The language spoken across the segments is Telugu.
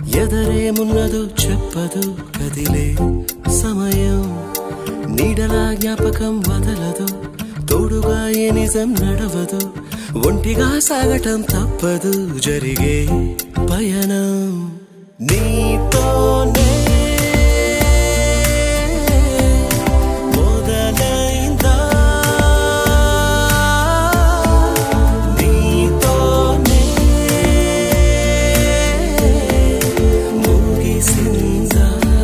ఎదరేమున్నదో చెప్పదు కదిలే సమయం నీడలా జ్ఞాపకం వదలదు తోడుగా ఏ నిజం నడవదు ఒంటిగా సాగటం తప్పదు జరిగే పయనం నీతోనే మొదలైందా నీతోనే ముగిసిందా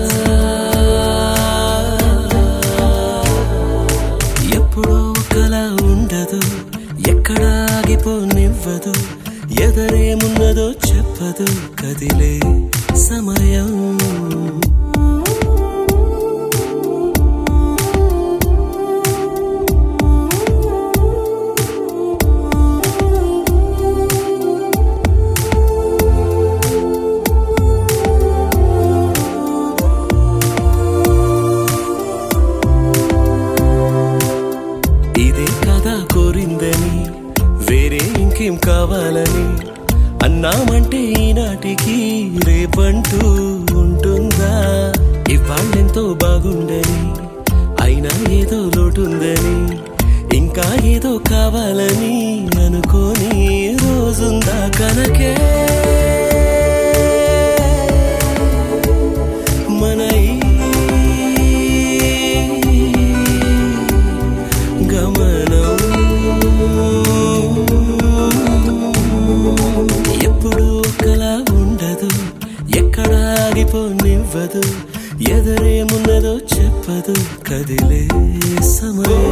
ఎప్పుడో కల ఉండదు ఎక్కడ ఆగిపోనివ్వదు ఎదరేమున్నదో చెప్పదు కదిలే సమయం ఇదే కదా కోరిందని వేరే ఇంకేం కావాలని అన్నామంటే ఈనాటికి రేపంటూ ఉంటుందా ఇవాళ్ళెంతో బాగుండని అయినా ఏదో లోటుందని ఇంకా ఏదో కావాలని అనుకోని రోజుందా కనకే మన ఈ గమనం ఎప్పుడు ఒకలా ఉండదు ఎక్కడ ఆగిపోనివ్వదు ఎదరేమున్నదో చెప్పదు కదిలే సమయం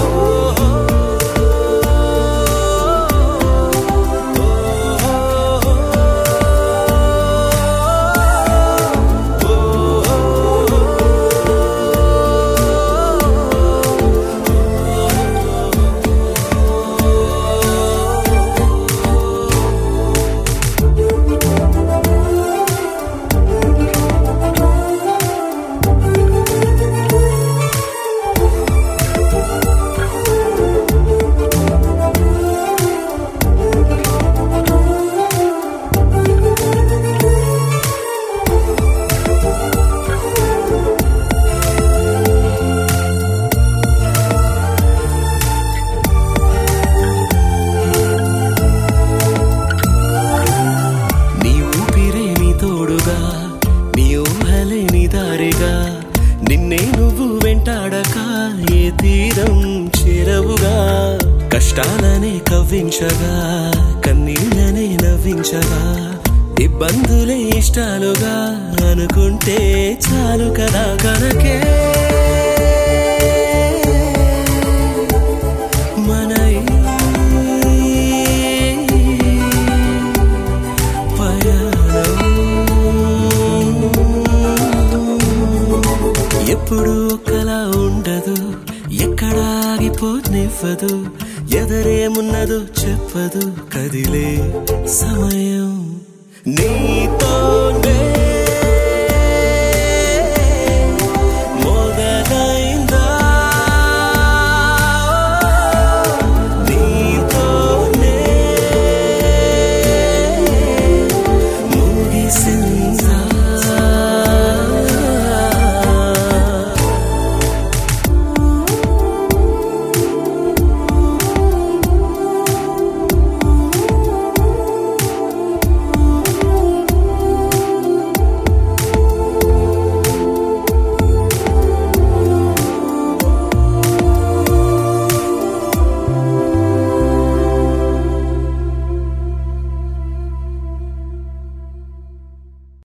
నీ ఊపిరే నీ తోడుగా నీ ఊహలే నీ దారిగా నిన్నే నువ్వు వెంటాడక ఏ తీరం చేరవుగా కష్టాలనే కవ్వించగా కన్నీళ్ళనే నవ్వించగా ఇబ్బందులే ఇష్టాలుగా అనుకుంటే చాలు కదా కనకే మన ఈ పయనం ఎప్పుడు ఒకలా ఉండదు ఎక్కడ ఆగిపోనివ్వదు ఎదరేమున్నదో చెప్పదు కదిలే సమయం నీతో